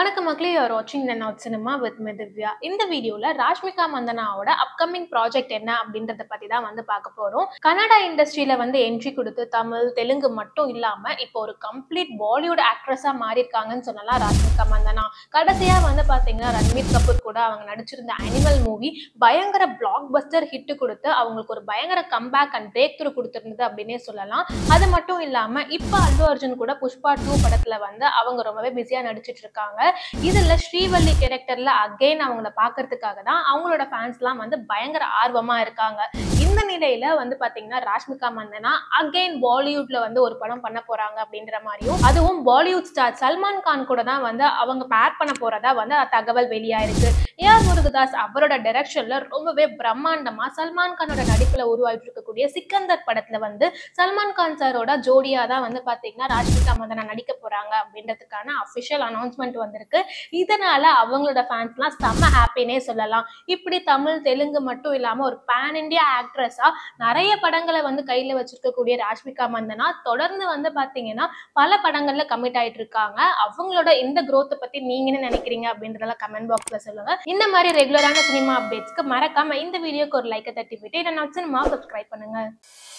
வணக்கம் மக்களே யூஆர் வாட்சிங் the not cinema with me Divya இந்த வீடியோல ராஷ்மிகா மந்தனாவோட அப்கமிங் ப்ராஜெக்ட் என்ன அப்படின்றத பத்தி தான் வந்து பார்க்க போறோம் கன்னடா இண்டஸ்ட்ரியில வந்து என்ட்ரி கொடுத்து தமிழ் தெலுங்கு மட்டும் இல்லாம இப்போ ஒரு கம்ப்ளீட் பாலிவுட் ஆக்ட்ரஸா மாறி இருக்காங்கன்னு சொல்லலாம் ராஷ்மிகா மந்தனா கடைசியா வந்து பாத்தீங்கன்னா ரன்வீர் கபூர் கூட அவங்க நடிச்சிருந்த அனிமல் மூவி பயங்கர பிளாக் பஸ்டர் ஹிட் கொடுத்து அவங்களுக்கு ஒரு பயங்கர கம்பேக் அண்ட் பிரேக் த்ரூ கொடுத்திருந்தது அப்படின்னே சொல்லலாம் அது மட்டும் இல்லாம இப்ப அல்லு அர்ஜுன் கூட புஷ்பா டூ படத்துல வந்து அவங்க ரொம்பவே பிஸியா நடிச்சிட்டு இருக்காங்க இதுல ஸ்ரீவள்ளி கேரக்டர்ல அகைன் அவங்கள பாக்குறதுக்காக தான் அவங்களோட ஃபேன்ஸ்லாம் வந்து பயங்கர ஆர்வமா இருக்காங்க இந்த நிலையில வந்து பாத்தீங்கன்னா ராஷ்மிகா மந்தனா அகைன் பாலிவுட்ல வந்து ஒரு படம் பண்ண போறாங்க அப்படின்ற மாதிரியும் அதுவும் பாலிவுட் ஸ்டார் சல்மான் கான் கூட தான் வந்து அவங்க பேர் பண்ண போறதா வந்து தகவல் வெளியாயிருக்கு ஏஆர் முருகதாஸ் அவரோட டைரக்ஷன்ல ரொம்பவே பிரம்மாண்டமா சல்மான் கானோட நடிப்புல உருவாயிட்டு இருக்கக்கூடிய சிக்கந்தர் படத்துல வந்து சல்மான் கான் சாரோட ஜோடியா தான் வந்து பாத்தீங்கன்னா ராஷ்மிகா மந்தனா நடிக்க போறாங்க அப்படின்றதுக்கான அபிஷியல் அனௌன்ஸ்மெண்ட் வந்திருக்கு இதனால அவங்களோட ஃபேன்ஸ்லாம் செம்ம ஹாப்பினே சொல்லலாம் இப்படி தமிழ் தெலுங்கு மட்டும் இல்லாம ஒரு பேன் இண்டியா ஆக்ட்ரஸா நிறைய படங்களை வந்து கையில வச்சிருக்கக்கூடிய ராஷ்மிகா மந்தனா தொடர்ந்து வந்து பாத்தீங்கன்னா பல படங்கள்ல கமிட் ஆயிட்டு இருக்காங்க அவங்களோட இந்த growth பத்தி நீங்க என்ன நினைக்கிறீங்க அப்படின்றதெல்லாம் கமெண்ட் பாக்ஸ்ல சொல்லுங்க இந்த மாதிரி ரெகுலரான சினிமா அப்டேட்ஸ்க்கு மறக்காம இந்த வீடியோக்கு ஒரு லைக்கை தட்டி விட்டு இதை நான் சினிமா சப்ஸ்கிரைப் பண்ணுங்க